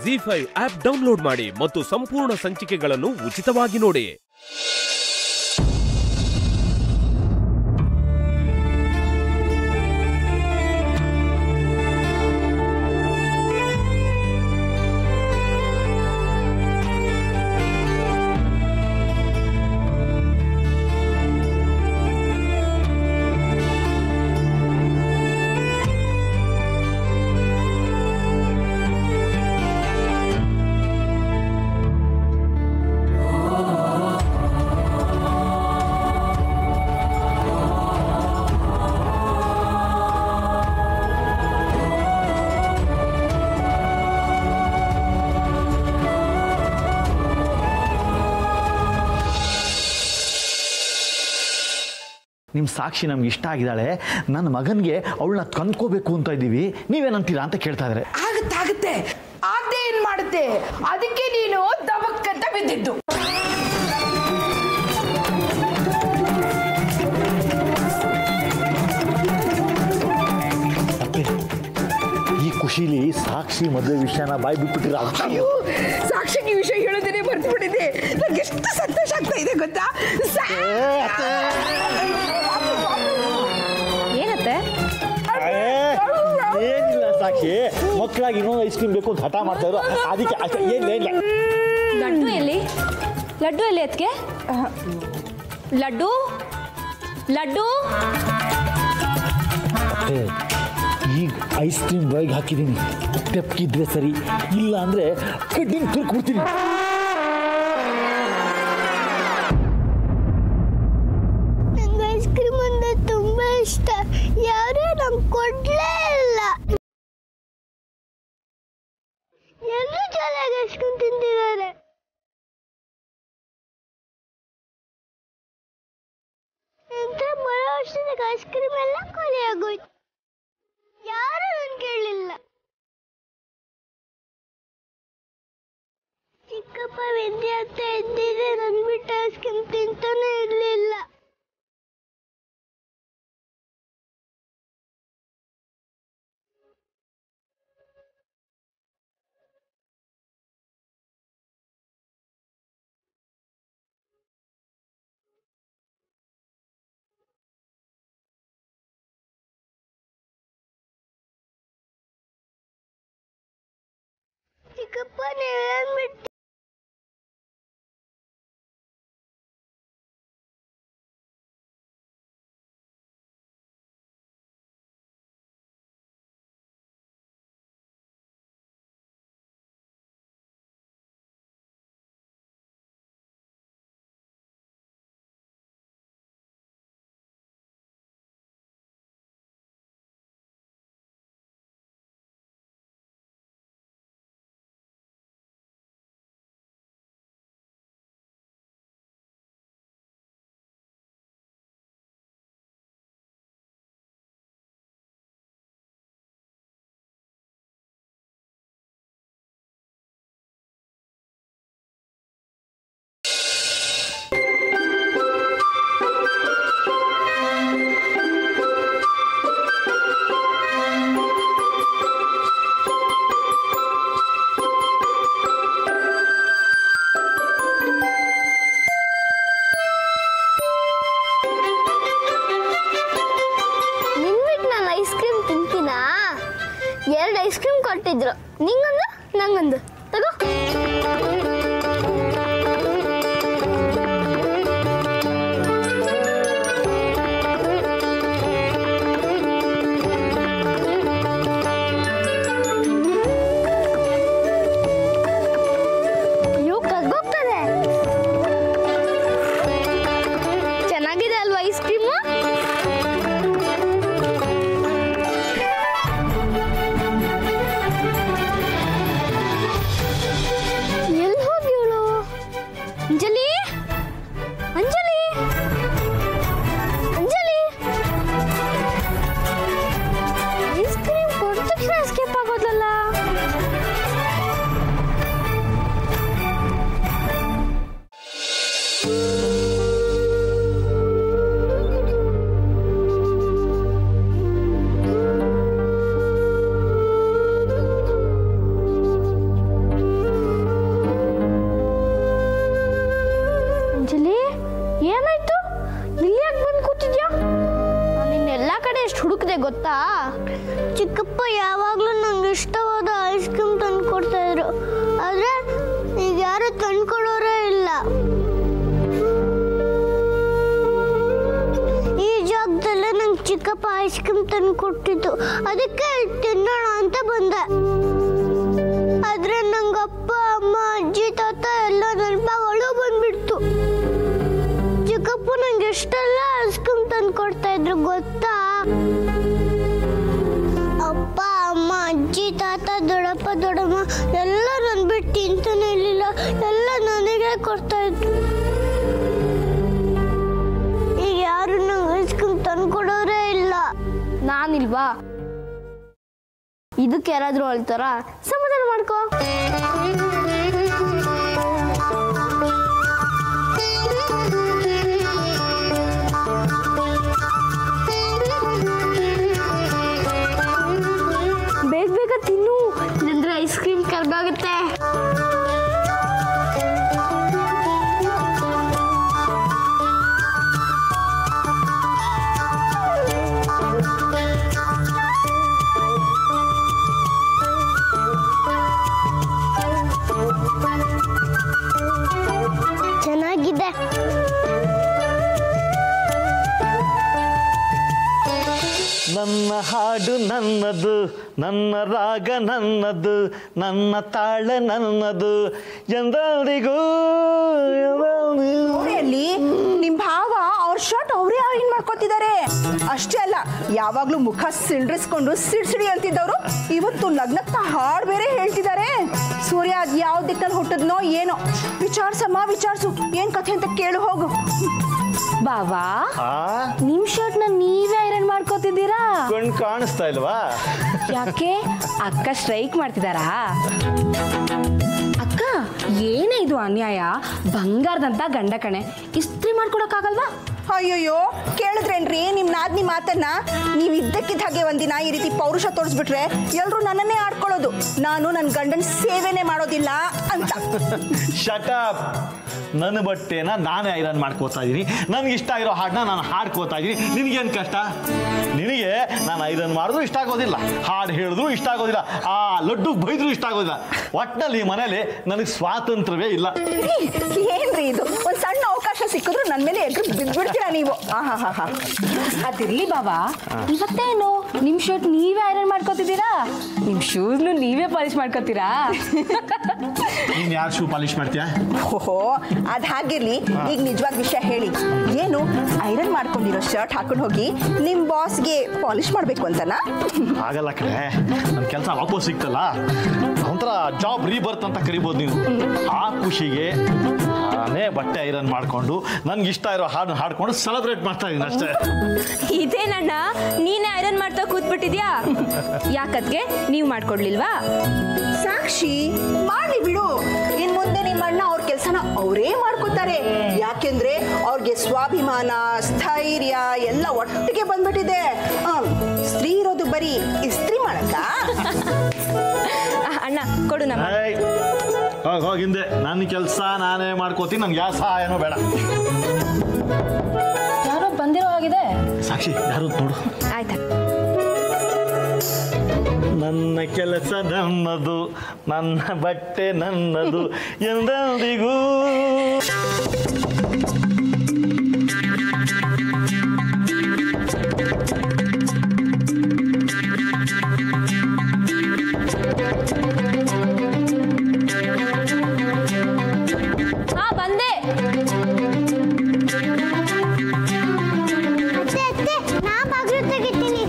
G five app download ಮಾಡಿ ಮತ್ತು ಸಂಪೂರ್ಣ ಸಂಚಿಕೆಗಳನ್ನು ಉಚಿತವಾಗಿ ನೋಡಿ ನಿಮ್ಮ ಸಾಕ್ಷಿ ನಮ್ಗೆ ಇಷ್ಟ ಆಗಿದ್ದಾಳೆ ನನ್ನ ಮಗನಿಗೆ ಅವಳನ್ನ ತಂದ್ಕೋಬೇಕು ಅಂತ ಇದ್ದೀವಿ ನೀವೇನಂತೀರಾ ಅಂತ ಕೇಳ್ತಾ ಇದ್ದಾರೆ ಆಗುತ್ತಾಗುತ್ತೆ ಆಗದೆ ಏನ್ ಮಾಡುತ್ತೆ ಅದಕ್ಕೆ ನೀನು ದಬಕ್ಕಂತ ಬಿದ್ದಿದ್ದು ಅತ್ತೆ ಈ ಖುಷಿಲಿ ಸಾಕ್ಷಿ ಮದುವೆ ವಿಷಯನ ಬಾಯ್ ಬಿಟ್ಬಿಟ್ಟಿರ ಅಯ್ಯೋ ಸಾಕ್ಷಿಗೆ ವಿಷಯ ಹೇಳೋದೇನೆ ಮರ್ತು ಬಿಟ್ಟಿದೆ ನಂಗೆ ಎಷ್ಟು ಸಂತೋಷ ಆಗ್ತಾ ಇದೆ ಗೊತ್ತಾ ಸಾ- ಏನತ್ತೆ ಏನಿಲ್ಲ ಸಾಕ್ಷಿ ಮಕ್ಕಳಾಗಿ ಇನ್ನೊಂದು ಐಸ್ ಕ್ರೀಮ್ ಬೇಕು ಅಂತ ಹಠ ಮಾಡ್ತಾ ಇದ್ರು ಅದಕ್ಕೆ ಅಷ್ಟೇ ಏನಿಲ್ಲ ಏನಿಲ್ಲ ಲಡ್ಡು ಎಲ್ಲಿ ಲಡ್ಡು ಎಲ್ಲಿ ಅದಕ್ಕೆ ಲಡ್ಡು ಲಡ್ಡು ಅತ್ತೆ, ಈಗ ಐಸ್ ಕ್ರೀಮ್ ಬಾಯ್ಗೆ ಹಾಕಿದ್ದೀನಿ ತೆಪ್ಕಿದ್ರೆ ಸರಿ ಇಲ್ಲ ಅಂದ್ರೆ ಕಡ್ಡಿನ ತುರ್ಕ್ಬಿಡ್ತೀನಿ ನಂಗೆ ಐಸ್ ಕ್ರೀಮ್ ಅಂದ್ರೆ ತುಂಬಾ ಇಷ್ಟ ಯಾರೂ ನಮ್ಗೆ ಕೊಡ್ಲೇ ಇಲ್ಲ ಎಲ್ಲರೂ ಚೆನ್ನಾಗಿ ಐಸ್ ಕ್ರೀಮ್ ತಿಂತಿದ್ದಾರೆ ಎಂತ ಬರೋ ವರ್ಷದಾಗ ಐಸ್ ಕ್ರೀಮ್ ಎಲ್ಲ ಖಾಲಿ ಆಗೋಯ್ತು ಯಾರು ನನ್ ಕೇಳಲಿಲ್ಲ ಚಿಕ್ಕಪ್ಪ ವಿದ್ಯೆ ಅಂತ ಇದ್ದಿದ್ರೆ ನನ್ ಬಿಟ್ಟು ಐಸ್ ಕ್ರೀಮ್ ತಿಂತಾನೆ ಇರ್ಲಿಲ್ಲ ಚಿಕ್ಕಪ್ಪ ನೀವೇನ್ ಬಿಟ್ಟು ನಿನ್ಬಿಟ್ಟು ನಾನು ಐಸ್ ಕ್ರೀಮ್ ತಿಂತೀನಾ ಎರಡು ಐಸ್ ಕ್ರೀಮ್ ಕೊಟ್ಟಿದ್ರು ನಿಂಗೊಂದು ನಂಗೊಂದು ತಗೋ ಅಯ್ಯೋ ಕರ್ಗೋಗ್ತದೆ ಚೆನ್ನಾಗಿದೆ ಅಲ್ವಾ ಐಸ್ ಕ್ರೀಮು ಗೊತ್ತಾ ಚಿಕ್ಕಪ್ಪ ಯಾವಾಗಲೂ ನಂಗೆ ಇಷ್ಟವಾದ ಐಸ್ ಕ್ರೀಮ್ ತಂದು ಕೊಡ್ತಾ ಇದ್ರು ಆದರೆ ಈಗ ಯಾರು ತಂದು ಕೊಡೋರೇ ಇಲ್ಲ ಈ ಜಾಗದಲ್ಲೇ ನಂಗೆ ಚಿಕ್ಕಪ್ಪ ಐಸ್ ಕ್ರೀಮ್ ತಂದು ಕೊಟ್ಟಿದ್ದು ಅದಕ್ಕೆ ಇಲ್ಲಿ ತಿನ್ನೋಣ ಅಂತ ಬಂದೆ ಆದ್ರೆ ನಂಗೆ ಅಪ್ಪ ಅಮ್ಮ ಅಜ್ಜಿ ತಾತ ಎಲ್ಲ ನೆನಪಾಗಳು ಬಂದ್ಬಿಡ್ತು ಚಿಕ್ಕಪ್ಪ ನಂಗೆ ಎಷ್ಟೆಲ್ಲ ಐಸ್ ಕ್ರೀಮ್ ತಂದು ಕೊಡ್ತಾ ಇದ್ರು ಗೊತ್ತಾ ಅಪ್ಪ ಅಮ್ಮ ಅಜ್ಜಿ ತಾತ ದೊಡ್ಡಪ್ಪ ದೊಡ್ಡಮ್ಮ ಎಲ್ಲ ನನ್ ಬಿಟ್ಟು ತಿಂತಾನೆ ಇರ್ಲಿಲ್ಲ ಎಲ್ಲ ನನಗೆ ಕೊಡ್ತಾ ಇದ್ರು ಈಗ ಯಾರು ನಂಗೆ ಐಸ್ ಕ್ರೀಮ್ ತಂದು ಕೊಡೋರೇ ಇಲ್ಲ ನಾನಿಲ್ವಾ ಇದಕ್ಕೆ ಯಾರಾದ್ರೂ ಅಳ್ತಾರ ಸಮಾಧಾನ ಮಾಡ್ಕೋ ಬೇಗ ಬೇಗ ತಿನ್ನು ಇಲ್ಲಂದ್ರೆ ಐಸ್ ಕ್ರೀಮ್ ಕರ್ಗೋಗುತ್ತೆ ಚೆನ್ನಾಗಿದೆ ನನ್ನ ಹಾಡು ನನ್ನದು ನನ್ನ ರಾಗ ನನ್ನದು ನನ್ನ ತಾಳ ನನ್ನದು ಎಂದರಿಗೂ ಎಂದರಿಗೂ ಅಲ್ಲಿ ನಿಮ್ ಭಾವ ಅವ್ರ ಶರ್ಟ್ ಅವರೇ ಐರನ್ ಮಾಡ್ಕೊತಿದ್ದಾರೆ ಅಷ್ಟೇ ಅಲ್ಲ ಯಾವಾಗ್ಲೂ ಮುಖ ಸಿಂಡ್ರಿಸ್ಕೊಂಡು ಸಿಡ್ಸಿಡಿ ಅಂತಿದ್ದವರು ಇವತ್ತು ಲಗ್ನಕ್ಕ ಹಾಡ್ ಬೇರೆ ಹೇಳ್ತಿದ್ದಾರೆ ಸೂರ್ಯ ಅದ್ ಯಾವ ದಿಕ್ಕಲ್ಲಿ ಹುಟ್ಟದ್ನೋ ಏನೋ ವಿಚಾರ್ಸಮ್ಮ ವಿಚಾರ್ಸು ಏನ್ ಕಥೆ ಅಂತ ಕೇಳು ಹೋಗು ಬಾವಾ ಆ ನಿಮ್ ಶರ್ಟ್ನ ನೀವೇ ಐರನ್ ಮಾಡ್ಕೋತಿದ್ದೀರಾ ಕಣ್ ಕಾಣಿಸ್ತಾ ಇಲ್ವಾ ಯಾಕೆ ಅಕ್ಕ ಸ್ಟ್ರೈಕ್ ಮಾಡ್ತಿದಾರಾ ಅಕ್ಕ ಏನೇ ಇದು ಅನ್ಯಾಯ ಬಂಗಾರದಂತ ಗಂಡ ಕಣೆ ಇಸ್ತ್ರಿ ಮಾಡ್ಕೊಡಕ್ಕಾಗಲ್ವಾ ಅಯ್ಯೋಯ್ಯೋ ಕೇಳಿದ್ರೇನ್ರಿ ನಿಮ್ ನಾದ್ನಿ ಮಾತನ್ನ ನೀವ್ ಇದ್ದಕ್ಕಿದ್ದ ಹಾಗೆ ಒಂದಿನ ಈ ರೀತಿ ಪೌರುಷ ತೋರಿಸ್ಬಿಟ್ರೆ ಎಲ್ರು ನನ್ನನ್ನೇ ಆಡ್ಕೊಳ್ಳೋದು ನಾನು ನನ್ನ ಗಂಡನ ಸೇವೆನೇ ಮಾಡೋದಿಲ್ಲ ಅಂತ ಶಟಪ್ ನನ್ನ ಬಟ್ಟೆನ ನಾನೇ ಐರನ್ ಮಾಡ್ಕೋತಾ ಇದ್ದೀನಿ ನನಗೆ ಇಷ್ಟ ಇರೋ ಹಾಡನ್ನ ನಾನು ಹಾಡ್ಕೋತಾ ಇದ್ದೀನಿ ನಿನಗೇನು ಕಷ್ಟ ನಿನಗೆ ನಾನು ಐರನ್ ಮಾಡಿದ್ರು ಇಷ್ಟ ಆಗೋದಿಲ್ಲ ಹಾಡು ಹೇಳಿದ್ರು ಇಷ್ಟ ಆಗೋದಿಲ್ಲ ಆ ಲಡ್ಡು ಬೈದ್ರು ಇಷ್ಟ ಆಗೋದಿಲ್ಲ ಒಟ್ಟಿನಲ್ಲಿ ಈ ಮನೇಲಿ ನನಗೆ ಸ್ವಾತಂತ್ರ್ಯವೇ ಇಲ್ಲ ರೀ, ಏನ್ರಿ ಇದು ಒಂದ್ ಸಣ್ಣ ಅವಕಾಶ ಸಿಕ್ಕಿದ್ರು ನನ್ ಮೇಲೆ ಎಗ್ರು ಬಿದ್ಬಿಡ್ತೀರಾ ನೀವು ಆಹಾ ಹಾ ಹಾ ಅದಿರ್ಲಿ ಬಾಬಾ ಇವತ್ತೇನು ನಿಮ್ ಶರ್ಟ್ ನೀವೇ ಐರನ್ ಮಾಡ್ಕೋತಿದ್ದೀರಾ ನಿಮ್ ಶೂಸ್ನು ನೀವೇ ಪಾಲಿಶ್ ಮಾಡ್ಕೋತೀರಾ ನೀನು ಯಾರು ಶೂ ಪಾಲಿಶ್ ಮಾಡ್ತೀಯಾ ಓಹೋ ಅದ್ ಹಾಗಿರ್ಲಿ ಈಗ ನಿಜವಾದ ವಿಷಯ ಹೇಳಿ ಏನು ಐರನ್ ಮಾಡ್ಕೊಂಡಿರೋ ಶರ್ಟ್ ಹಾಕೊಂಡು ಹೋಗಿ ನಿಮ್ ಬಾಸ್ಗೆ ಪಾಲಿಶ್ ಮಾಡ್ಬೇಕು ಅಂತನಾ ಆಗಲ್ಲ ಕಡೆ ನನ್ನ ಕೆಲಸ ವಾಪಸ್ ಸಿಕ್ತಲ್ಲ ಒಂಥರ ಜಾಬ್ ರೀಬರ್ತ್ ಅಂತ ಕರಿಬೋದು ನೀನು ಆ ಖುಷಿಗೆ ನಾನೇ ಬಟ್ಟೆ ಐರನ್ ಮಾಡಿಕೊಂಡು ನನ್ಗೆ ಇಷ್ಟ ಇರೋ ಹಾಡು ಹಾಡ್ಕೊಂಡು ಸೆಲೆಬ್ರೇಟ್ ಮಾಡ್ತಾ ಇದ್ದೀನಿ ಅಷ್ಟೇ ಇದೇನಣ್ಣ ನೀನೇ ಐರನ್ ಮಾಡ್ತಾ ಕೂತ್ಬಿಟ್ಟಿದ್ಯಾ ಯಾಕದ್ಗೆ ನೀವು ಮಾಡ್ಕೊಡ್ಲಿಲ್ವಾ ಸಾಕ್ಷಿ ಮಾಡ್ಲಿ ಬಿಡು ಇನ್ ಮುಂದೆ ನಿಮ್ಮ ಅಣ್ಣ ಅವ್ರ ಕೆಲಸನ ಅವರೇ ಮಾಡ್ಕೋತಾರೆ ಯಾಕೆಂದ್ರೆ ಅವ್ರಿಗೆ ಸ್ವಾಭಿಮಾನ ಸ್ಥೈರ್ಯ ಎಲ್ಲ ಒಟ್ಟಿಗೆ ಬಂದ್ಬಿಟ್ಟಿದೆ ಆಮ್, ಸ್ತ್ರೀ ಇರೋದು ಬರೀ ಇಸ್ತ್ರಿ ಮಾಡಕ್ಕ ಆ, ಅಣ್ಣ ಕೊಡು ನಮ್ಮ ಏಯ್, ಹೋಗ್ ಹೋಗ್ ಹಿಂದೆ ನನ್ನ ಕೆಲಸ ನಾನೇ ಮಾಡ್ಕೋತೀನಿ ನನ್ಗೆ ಯಾವ ಸಹಾಯನೂ ಬೇಡ ಯಾರೋ ಬಂದಿರೋ ಹಾಗಿದೆ ಸಾಕ್ಷಿ ಯಾರು ನೋಡು ಆಯ್ತಾ ನನ್ನ ಕೆಲಸ ನನ್ನದು ನನ್ನ ಬಟ್ಟೆ ನನ್ನದು ಎಂದೆಂದಿಗೂ ಹಾ ಬಂದೆ ಅತ್ತೆ ಅತ್ತೆ ನಾ ಬಾಗಿಲು ತೆಗಿತೀನಿ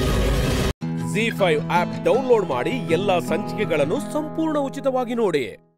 ಜಿ ಫೈವ್ ಆಪ್ ಡೌನ್ಲೋಡ್ ಮಾಡಿ ಎಲ್ಲಾ ಸಂಚಿಕೆಗಳನ್ನು ಸಂಪೂರ್ಣ ಉಚಿತವಾಗಿ ನೋಡಿ